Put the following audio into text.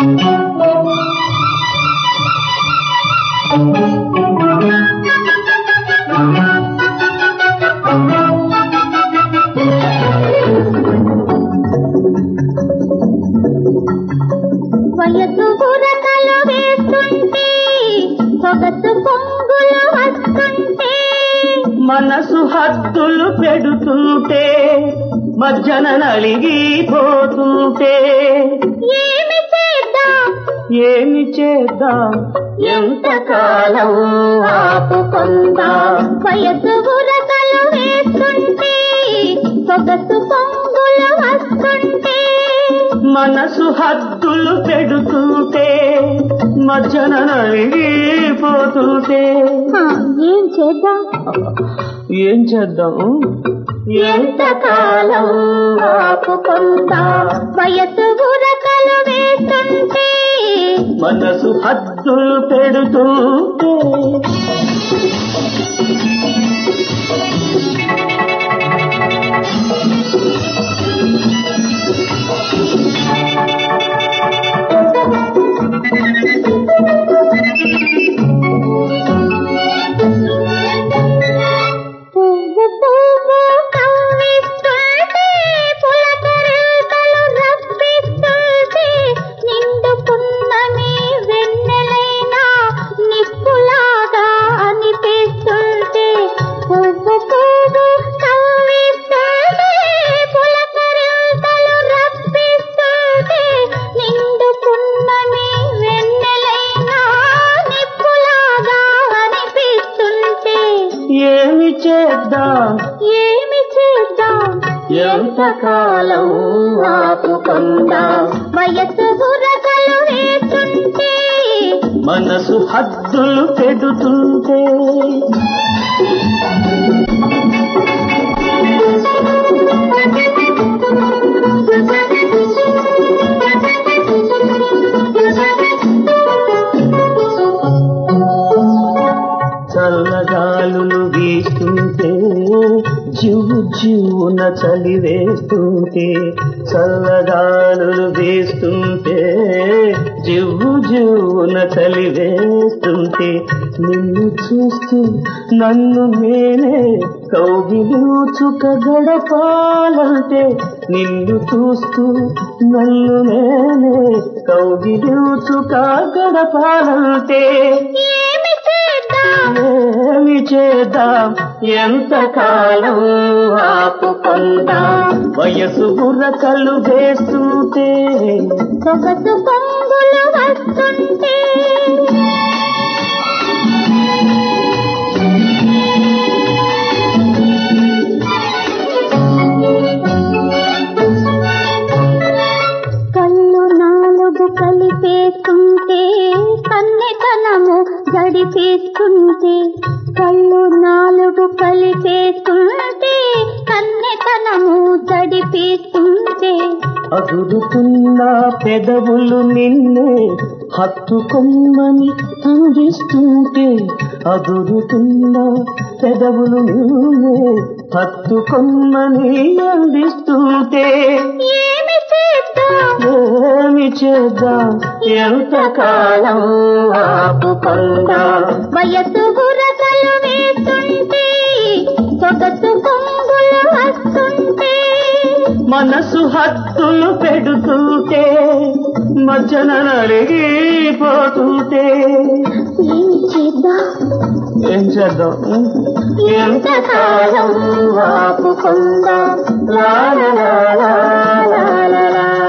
వయసు బురకలు వేస్తుంటే సొగసు పొంగులు వస్తుంటే మనసు హద్దులు పెడుతుంటే మజ్జన నలిగిపోతుంటే ఏమి చేద్దాం ఏమి చేద్దాం ఎంతకాలం ఆపుకుందాం వయసు బురకలు వేస్తుంటే సొగసు పొంగులు వస్తుంటే మనసు హద్దులు పెడుతుంటే మజ్జన నలిగిపోతుంటే ఆ, ఏం చేద్దాం ఏం చేద్దాం ఎంతకాలం ఆపుకుందాం వయసు బురకలు వేస్తుంటే మనసు హద్దులు పెడుతుంటే పువ్వు పువ్వు కవ్విస్తుంటే పులకరింతలు రప్పిస్తుంటే నిండు పున్నమి వెన్నెలైనా నిప్పులాగా అనిపిస్తుంటే పువ్వు పువ్వు కవ్విస్తుంటే పులకరింతలు రప్పిస్తుంటే నిండు పున్నమి వెన్నెలైనా నిప్పులాగా అనిపిస్తుంటే ఏమి చేద్దాం ఏమి చేద్దాం ఎంతకాలం ఆపుకుందాం వయసు బురకలు వేస్తుంటే మనసు హద్దులు పెడుతుంటే చల్లగాలులు వీస్తుంటే జివ్వు జివ్వున చలి వేస్తుంటే చల్లగాలులు వీస్తుంటే జివ్వు జివ్వున చలి వేస్తుంటే నిన్ను చూస్తూ నన్ను నేనే కౌగిలిచుక గడపాలంటే నిన్ను చూస్తూ నన్ను నేనే కౌగిలిచుక గడపాలంటే ఏమి చేద్దాం ఏమి చేద్దాం ఎంతకాలం ఆపుకుందాం వయసు బుర్రకలు వేస్తుంటే సొగసు పొంగులు వస్తుంటే కళ్ళు నాలుగు కలిపేస్తుంటే కన్నెతనము గడిపేస్తుంటే కళ్ళు నాలుగు కలిపేస్తుంటే కన్నెతనము గడిపేస్తుంటే అదురుతున్న పెదవులు నిన్నే హత్తుకొమ్మని అందిస్తుంటే అదురుతున్న పెదవులు నిన్నే హత్తుకొమ్మని అందిస్తుంటే ఏమి చేద్దాం ఏమి చేద్దాం ఎంతకాలం ఆపుకుందాం వయసు బురకలు వేస్తుంటే సొగసు పొంగులు వస్తుంటే మనసు హద్దులు పెడుతుంటే మజ్జన నలిగిపోతుంటే ఏం చేద్దాం ఏం చేద్దాం ఎంతకాలం ఆపుకుందాం లా లా లా లా లా లా లా.